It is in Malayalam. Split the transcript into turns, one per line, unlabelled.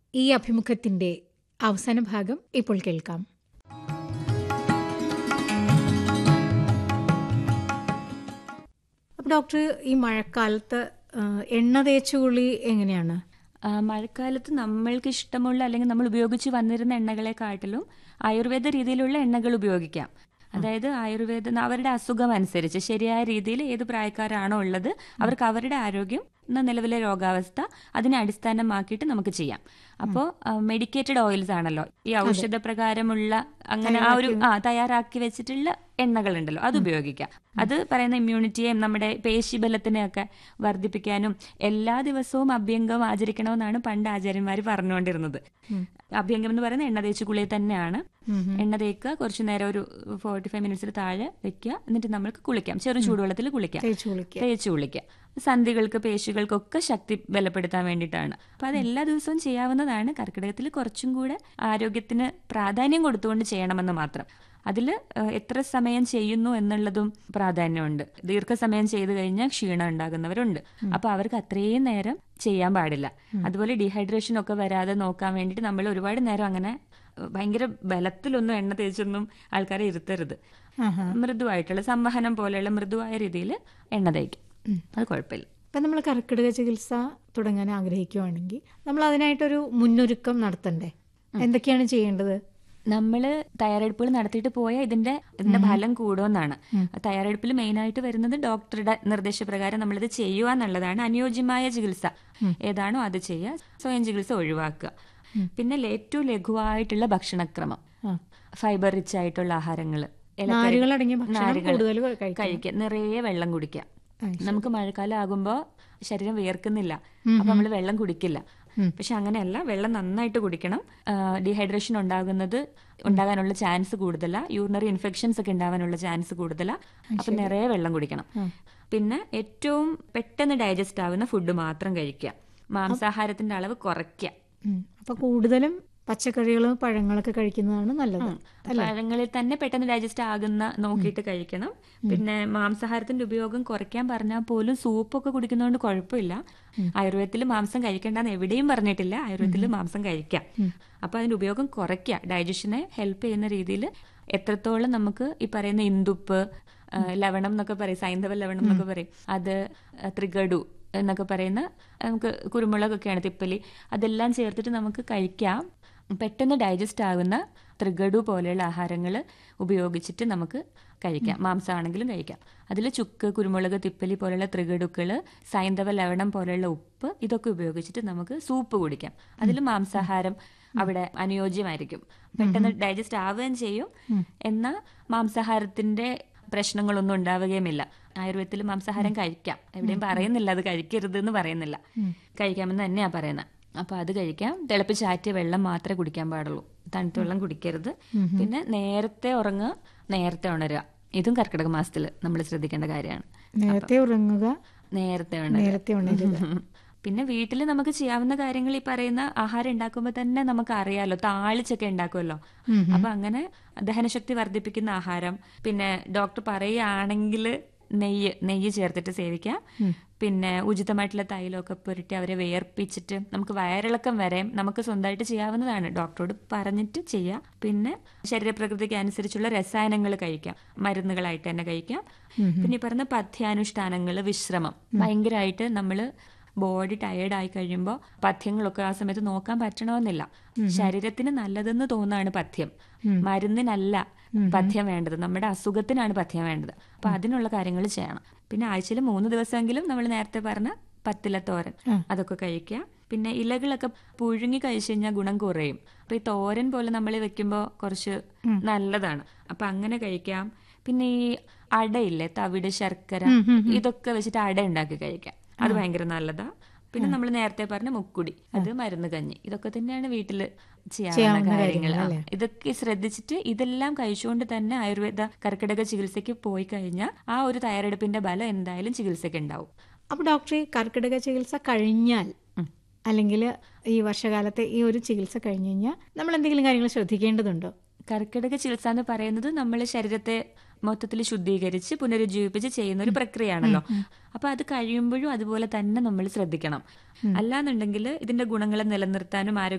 ഈ അഭിമുഖത്തിന്റെ അവസാന ഭാഗം ഇപ്പോൾ കേൾക്കാം അപ്പോൾ ഡോക്ടർ ഈ മഴക്കാലത്ത് ആ, എണ്ണ തേച്ചുകുളി എങ്ങനെയാണ്
ആ, മഴക്കാലത്ത് നമ്മൾക്ക് ഇഷ്ടമുള്ള അല്ലെങ്കിൽ നമ്മൾ ഉപയോഗിച്ച് വന്നിരുന്ന എണ്ണകളെക്കാട്ടിലും ആയുർവേദ രീതിയിലുള്ള എണ്ണകൾ ഉപയോഗിക്കാം അതായത് ആയുർവേദ അവരുടെ അസുഖം അനുസരിച്ച് ശരിയായ രീതിയിൽ ഏത് പ്രായക്കാരാണോ ഉള്ളത് അവർക്ക് അവരുടെ ആരോഗ്യം എന്ന നിലവിലെ രോഗാവസ്ഥ അതിനെ അടിസ്ഥാനമാക്കിയിട്ട് നമുക്ക് ചെയ്യാം അപ്പോൾ മെഡിക്കേറ്റഡ് ഓയിൽസ് ആണല്ലോ ഈ ഔഷധ പ്രകാരമുള്ള അങ്ങനെ ആ ഒരു ആ തയ്യാറാക്കി വെച്ചിട്ടുള്ള എണ്ണകളുണ്ടല്ലോ അത് ഉപയോഗിക്കാം അത് പറയുന്ന ഇമ്മ്യൂണിറ്റിയെയും നമ്മുടെ പേശിബലത്തിനെയൊക്കെ വർദ്ധിപ്പിക്കാനും എല്ലാ ദിവസവും അഭ്യംഗം ആചരിക്കണമെന്നാണ് പണ്ട് ആചാര്യന്മാർ പറഞ്ഞുകൊണ്ടിരുന്നത് അഭ്യംഗം എന്ന് പറയുന്നത് എണ്ണ തേച്ച് കുളി തന്നെയാണ് എണ്ണ തേക്കുക കുറച്ചു നേരം ഒരു ഫോർട്ടി ഫൈവ് മിനിറ്റ്സിൽ താഴെ വെക്കുക എന്നിട്ട് നമ്മൾക്ക് കുളിക്കാം ചെറു ചൂടുവെള്ളത്തിൽ കുളിക്കാം
തേച്ചു കുളിക്കുക
തേച്ച് കുളിക്കുക സന്ധികൾക്ക് പേശികൾക്കൊക്കെ ശക്തി ബലപ്പെടുത്താൻ വേണ്ടിയിട്ടാണ് അപ്പൊ അത് എല്ലാ ദിവസവും ചെയ്യാവുന്നതാണ് കർക്കിടകത്തിൽ കുറച്ചും കൂടെ ആരോഗ്യത്തിന് പ്രാധാന്യം കൊടുത്തുകൊണ്ട് ചെയ്യണമെന്ന് മാത്രം അതിൽ എത്ര സമയം ചെയ്യുന്നു എന്നുള്ളതും പ്രാധാന്യമുണ്ട് ദീർഘസമയം ചെയ്തു കഴിഞ്ഞാൽ ക്ഷീണം ഉണ്ടാകുന്നവരുണ്ട് അപ്പൊ അവർക്ക് അത്രയും നേരം ചെയ്യാൻ പാടില്ല അതുപോലെ ഡീഹൈഡ്രേഷൻ ഒക്കെ വരാതെ നോക്കാൻ വേണ്ടിയിട്ട് നമ്മൾ ഒരുപാട് നേരം അങ്ങനെ ഏഹ്, ഭയങ്കര ബലത്തിലൊന്നും എണ്ണ തേച്ചൊന്നും ആൾക്കാരെ ഇരുത്തരുത്
ആഹാ.
മൃദുവായിട്ടുള്ള സംവഹനം പോലെയുള്ള മൃദുവായ രീതിയിൽ എണ്ണ തേക്കും അത് കുഴപ്പമില്ല
ഇപ്പം നമ്മൾ കർക്കിടക ചികിത്സ തുടങ്ങാൻ ആഗ്രഹിക്കുവാണെങ്കിൽ നമ്മൾ അതിനായിട്ടൊരു മുന്നൊരുക്കം നടത്തണ്ടേ എന്തൊക്കെയാണ് ചെയ്യേണ്ടത്
നമ്മൾ തയ്യാറെടുപ്പുകൾ നടത്തിയിട്ട് പോയാൽ ഇതിന്റെ ഇതിന്റെ ഫലം കൂടുമെന്നാണ് തയ്യാറെടുപ്പിൽ മെയിൻ ആയിട്ട് വരുന്നത് ഡോക്ടറുടെ നിർദ്ദേശപ്രകാരം നമ്മളിത് ചെയ്യുക എന്നുള്ളതാണ് അനുയോജ്യമായ ചികിത്സ ഏതാണോ അത് ചെയ്യുക സ്വയം ചികിത്സ ഒഴിവാക്കുക പിന്നെ ഏറ്റവും ലഘുവായിട്ടുള്ള ഭക്ഷണക്രമം
ആ.
ഫൈബർ റിച്ച് ആയിട്ടുള്ള ആഹാരങ്ങൾ
നാരുകളടങ്ങിയ ഭക്ഷണം കൂടുതൽ കഴിക്കണം.
കഴിക്കുക നിറയെ വെള്ളം കുടിക്കുക
ആ,
നമുക്ക് മഴക്കാലം ആകുമ്പോൾ ശരീരം വിയർക്കുന്നില്ല അപ്പൊ നമ്മൾ വെള്ളം കുടിക്കില്ല പക്ഷെ അങ്ങനെയല്ല വെള്ളം നന്നായിട്ട് കുടിക്കണം ഡീഹൈഡ്രേഷൻ ഉണ്ടാകുന്നത് ഉണ്ടാകാനുള്ള ചാൻസ് കൂടുതലാ യൂറിനറി ഇൻഫെക്ഷൻസ് ഒക്കെ ഉണ്ടാവാനുള്ള ചാൻസ് കൂടുതലാ അപ്പൊ നിറയെ വെള്ളം കുടിക്കണം പിന്നെ ഏറ്റവും പെട്ടെന്ന് ഡൈജസ്റ്റ് ആവുന്ന ഫുഡ് മാത്രം കഴിക്കുക മാംസാഹാരത്തിന്റെ അളവ് കുറയ്ക്കുക
ഉം. അപ്പൊ കൂടുതലും പച്ചക്കറികളും പഴങ്ങളൊക്കെ കഴിക്കുന്നതാണ് നല്ലത്
പഴങ്ങളിൽ തന്നെ പെട്ടെന്ന് ഡൈജസ്റ്റ് ആകുന്ന നോക്കിയിട്ട് കഴിക്കണം പിന്നെ മാംസാഹാരത്തിന്റെ ഉപയോഗം കുറയ്ക്കാൻ പറഞ്ഞാൽ പോലും സൂപ്പൊക്കെ കുടിക്കുന്നതുകൊണ്ട് കുഴപ്പമില്ല ആയുർവേദത്തിൽ മാംസം കഴിക്കേണ്ടെന്ന് എവിടെയും പറഞ്ഞിട്ടില്ല ആയുർവേദത്തിൽ മാംസം കഴിക്കാം അപ്പൊ അതിന്റെ ഉപയോഗം കുറയ്ക്കുക ഡൈജഷനെ ഹെൽപ്പ് ചെയ്യുന്ന രീതിയിൽ എത്രത്തോളം നമുക്ക് ഈ പറയുന്ന ഇന്ദുപ്പ് ആ, ലവണം എന്നൊക്കെ പറയും സൈന്ധവ ലവണം എന്നൊക്കെ പറയും അത് ആ, ത്രിഗഡു എന്നൊക്കെ പറയുന്ന നമുക്ക് കുരുമുളകൊക്കെയാണ് തിപ്പലി അതെല്ലാം ചേർത്തിട്ട് നമുക്ക് കഴിക്കാം പെട്ടെന്ന് ഡൈജസ്റ്റ് ആകുന്ന ത്രിഗഡു പോലെയുള്ള ആഹാരങ്ങൾ ഉപയോഗിച്ചിട്ട് നമുക്ക് കഴിക്കാം മാംസമാണെങ്കിലും കഴിക്കാം അതിൽ ചുക്ക് കുരുമുളക് തിപ്പലി പോലെയുള്ള ത്രിഗഡുക്കൾ സൈന്ധവ ലവണം പോലെയുള്ള ഉപ്പ് ഇതൊക്കെ ഉപയോഗിച്ചിട്ട് നമുക്ക് സൂപ്പ് കുടിക്കാം അതിൽ മാംസാഹാരം അവിടെ അനുയോജ്യമായിരിക്കും പെട്ടെന്ന് ഡൈജസ്റ്റ് ആവുകയും ചെയ്യും എന്നാൽ മാംസാഹാരത്തിന്റെ പ്രശ്നങ്ങളൊന്നും ഉണ്ടാവുകയുമില്ല ആയുർവേദത്തിൽ മാംസാഹാരം കഴിക്കാം എവിടെയും പറയുന്നില്ല അത് കഴിക്കരുത് എന്ന് പറയുന്നില്ല കഴിക്കാമെന്ന് തന്നെയാ പറയുന്നത് അപ്പൊ അത് കഴിക്കാം തിളപ്പിച്ചാറ്റിയ വെള്ളം മാത്രമേ കുടിക്കാൻ പാടുള്ളൂ തണുത്ത വെള്ളം കുടിക്കരുത് പിന്നെ നേരത്തെ ഉറങ്ങുക നേരത്തെ ഉണരുക ഇതും കർക്കിടക മാസത്തിൽ നമ്മൾ ശ്രദ്ധിക്കേണ്ട കാര്യമാണ്
നേരത്തെ ഉറങ്ങുക
നേരത്തെ ഉണരുക
നേരത്തെ ഉണരുക
പിന്നെ വീട്ടിൽ നമുക്ക് ചെയ്യാവുന്ന കാര്യങ്ങൾ ഈ പറയുന്ന ആഹാരം ഉണ്ടാക്കുമ്പോൾ തന്നെ നമുക്ക് അറിയാലോ താളിച്ചൊക്കെ ഉണ്ടാക്കുമല്ലോ അപ്പൊ അങ്ങനെ ദഹനശക്തി വർദ്ധിപ്പിക്കുന്ന ആഹാരം പിന്നെ ഡോക്ടർ പറയുകയാണെങ്കിൽ നെയ്യ് നെയ്യ് ചേർത്തിട്ട് സേവിക്കാം പിന്നെ ഉചിതമായിട്ടുള്ള തൈലമൊക്കെ പുരട്ടി അവരെ വേർപ്പിച്ചിട്ട് നമുക്ക് വയറിളക്കം വരെ നമുക്ക് സ്വന്തമായിട്ട് ചെയ്യാവുന്നതാണ് ഡോക്ടറോട് പറഞ്ഞിട്ട് ചെയ്യാം പിന്നെ ശരീരപ്രകൃതിക്ക് അനുസരിച്ചുള്ള രസായനങ്ങൾ കഴിക്കാം മരുന്നുകളായിട്ട് തന്നെ കഴിക്കാം പിന്നെ ഈ പറഞ്ഞ പഥ്യാനുഷ്ഠാനങ്ങൾ വിശ്രമം ഭയങ്കരമായിട്ട് നമ്മൾ ബോഡി ടയേർഡ് ആയി കഴിയുമ്പോൾ പഥ്യങ്ങളൊക്കെ ആ സമയത്ത് നോക്കാൻ പറ്റണമെന്നില്ല ശരീരത്തിന് നല്ലതെന്ന് തോന്നാണ് പഥ്യം മരുന്നിനല്ല പഥ്യം വേണ്ടത് നമ്മുടെ അസുഖത്തിനാണ് പഥ്യം വേണ്ടത് അപ്പൊ അതിനുള്ള കാര്യങ്ങൾ ചെയ്യണം പിന്നെ ആഴ്ചയിൽ മൂന്ന് ദിവസമെങ്കിലും നമ്മൾ നേരത്തെ പറഞ്ഞ പത്തില തോരൻ അതൊക്കെ കഴിക്കുക പിന്നെ ഇലകളൊക്കെ പുഴുങ്ങി കഴിച്ചു കഴിഞ്ഞാൽ ഗുണം കുറയും അപ്പൊ ഈ തോരൻ പോലെ നമ്മൾ വെക്കുമ്പോൾ കുറച്ച് നല്ലതാണ് അപ്പൊ അങ്ങനെ കഴിക്കാം പിന്നെ ഈ അടയില്ലേ തവിട് ശർക്കര ഇതൊക്കെ വെച്ചിട്ട് അട ഉണ്ടാക്കി കഴിക്കാം അത് ഭയങ്കര നല്ലതാ പിന്നെ നമ്മൾ നേരത്തെ പറഞ്ഞ മുക്കുടി അത് മരുന്ന് കഞ്ഞി ഇതൊക്കെ തന്നെയാണ് വീട്ടില് ചെയ്യാവുന്ന കാര്യങ്ങൾ ആ. ഇതൊക്കെ ശ്രദ്ധിച്ചിട്ട് ഇതെല്ലാം കഴിച്ചുകൊണ്ട് തന്നെ ആയുർവേദ കർക്കിടക ചികിത്സയ്ക്ക് പോയി കഴിഞ്ഞാൽ ആ ഒരു തയ്യാറെടുപ്പിന്റെ ബലം എന്തായാലും ചികിത്സയ്ക്ക് ഉണ്ടാവും
അപ്പൊ ഡോക്ടറെ കർക്കിടക ചികിത്സ കഴിഞ്ഞാൽ അല്ലെങ്കിൽ ഈ വർഷകാലത്തെ ഈ ഒരു ചികിത്സ കഴിഞ്ഞു കഴിഞ്ഞാൽ നമ്മൾ എന്തെങ്കിലും കാര്യങ്ങൾ ശ്രദ്ധിക്കേണ്ടതുണ്ടോ
കർക്കിടക ചികിത്സ എന്ന് പറയുന്നത് നമ്മൾ ശരീരത്തെ മൊത്തത്തിൽ ശുദ്ധീകരിച്ച് പുനരുജ്ജീവിപ്പിച്ച് ചെയ്യുന്ന ഒരു പ്രക്രിയയാണല്ലോ അപ്പൊ അത് കഴിയുമ്പോഴും അതുപോലെ തന്നെ നമ്മൾ ശ്രദ്ധിക്കണം അല്ലാന്നുണ്ടെങ്കിൽ ഇതിന്റെ ഗുണങ്ങളെ നിലനിർത്താനും ആരോഗ്യ